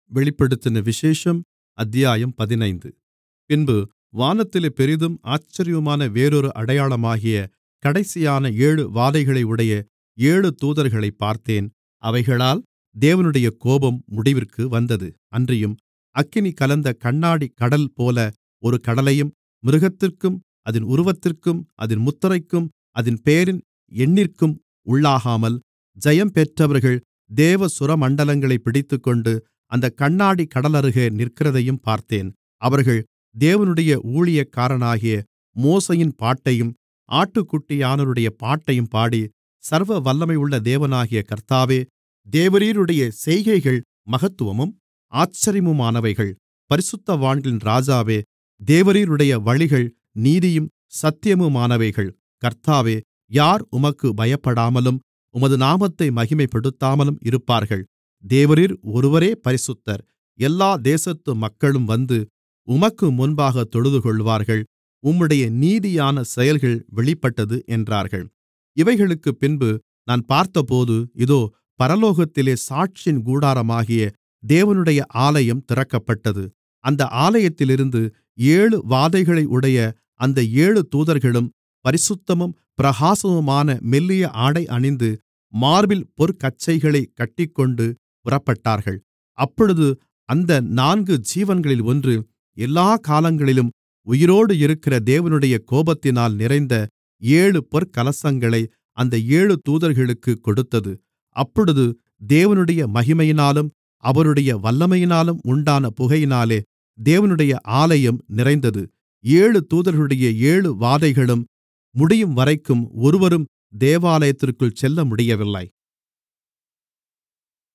வெளிப்படுத்தின விசேஷம் அத்தியாயம் பதினைந்து பின்பு வானத்திலே பெரிதும் ஆச்சரியமுமான வேறொரு அடையாளமாகிய கடைசியான ஏழு வாதைகளையுடைய ஏழு தூதர்களைப் பார்த்தேன் அவைகளால் தேவனுடைய கோபம் முடிவிற்கு வந்தது அன்றியும் அக்கினி கலந்த கண்ணாடிக் கடல்போல ஒரு கடலையும் மிருகத்திற்கும் அதின் உருவத்திற்கும் அதின் முத்திரைக்கும் அதின் பெயரின் எண்ணிற்கும் உள்ளாகாமல் ஜெயம் பெற்றவர்கள் தேவ சுரமண்டலங்களைப் பிடித்துக்கொண்டு அந்தக் கண்ணாடிக் கடலருகே நிற்கிறதையும் பார்த்தேன் அவர்கள் தேவனுடைய ஊழியக்காரனாகிய மோசேயின் பாட்டையும் ஆட்டுக்குட்டியானவருடைய பாட்டையும் பாடி சர்வ வல்லமையுள்ள தேவனாகிய கர்த்தாவே தேவரீருடைய செய்கைகள் மகத்துவமும் ஆச்சரியமுமானவைகள் பரிசுத்தவான்களின் ராஜாவே தேவரீருடைய வழிகள் நீதியும் சத்தியமுமானவைகள் கர்த்தாவே யார் உமக்கு பயப்படாமலும் உமது நாமத்தை மகிமைப்படுத்தாமலும் இருப்பார்கள் தேவரீர் ஒருவரே பரிசுத்தர் எல்லா தேசத்து மக்களும் வந்து உமக்கு முன்பாகத் தொழுதுகொள்வார்கள் உம்முடைய நீதியான செயல்கள் வெளிப்பட்டது என்றார்கள் இவைகளுக்குப் பின்பு நான் பார்த்தபோது இதோ பரலோகத்திலே சாட்சியின் கூடாரமாகிய தேவனுடைய ஆலயம் திறக்கப்பட்டது அந்த ஆலயத்திலிருந்து ஏழு வாதைகளையுடைய அந்த ஏழு தூதர்களும் பரிசுத்தமும் பிரகாசமுமான மெல்லிய ஆடை அணிந்து மார்பில் பொற்கச்சைகளைக் கட்டிக்கொண்டு புறப்பட்டார்கள் அப்பொழுது அந்த நான்கு ஜீவன்களில் ஒன்று எல்லாக் காலங்களிலும் உயிரோடு இருக்கிற தேவனுடைய கோபத்தினால் நிறைந்த ஏழு பொற்கலசங்களை அந்த ஏழு தூதர்களுக்குக் கொடுத்தது அப்பொழுது தேவனுடைய மகிமையினாலும் அவருடைய வல்லமையினாலும் உண்டான புகையினாலே தேவனுடைய ஆலயம் நிறைந்தது ஏழு தூதர்களுடைய ஏழு வாதைகளும் முடியும்வரைக்கும் ஒருவரும் தேவாலயத்திற்குள் செல்லமுடியவில்லை